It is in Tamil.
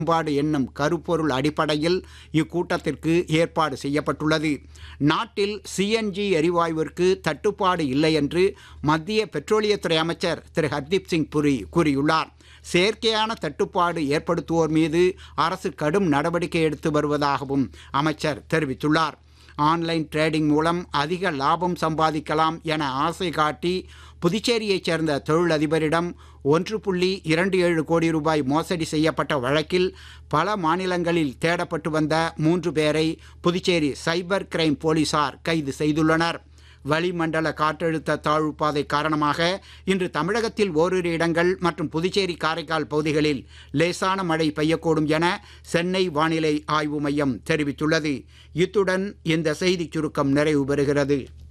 மேம்பாடு என்னும் கருப்பொருள் அடிப்படையில் இக்கூட்டத்திற்கு ஏற்பாடு செய்யப்பட்டுள்ளது நாட்டில் சிஎன்ஜி எரிவாயுவிற்கு தட்டுப்பாடு இல்லை என்று மத்திய பெட்ரோலியத்துறை அமைச்சர் திரு ஹர்தீப் சிங் புரி கூறியுள்ளார் செயற்கையான தட்டுப்பாடு ஏற்படுத்துவோர் மீது அரசு கடும் நடவடிக்கை எடுத்து வருவதாகவும் அமைச்சர் தெரிவித்துள்ளார் ஆன்லைன் ட்ரேடிங் மூலம் அதிக லாபம் சம்பாதிக்கலாம் என ஆசை காட்டி புதுச்சேரியைச் சேர்ந்த தொழிலதிபரிடம் ஒன்று புள்ளி இரண்டு ஏழு கோடி ரூபாய் மோசடி செய்யப்பட்ட வழக்கில் பல மாநிலங்களில் தேடப்பட்டு வந்த மூன்று பேரை புதுச்சேரி சைபர் கிரைம் போலீசார் கைது செய்துள்ளனர் வளிமண்டல காற்றழுத்த தாழ்வு பாதை காரணமாக இன்று தமிழகத்தில் ஓரிரு இடங்கள் மற்றும் புதுச்சேரி காரைக்கால் பகுதிகளில் லேசான மழை பெய்யக்கூடும் என சென்னை வானிலை ஆய்வு மையம் தெரிவித்துள்ளது இத்துடன் இந்த செய்திச் சுருக்கம் நிறைவு பெறுகிறது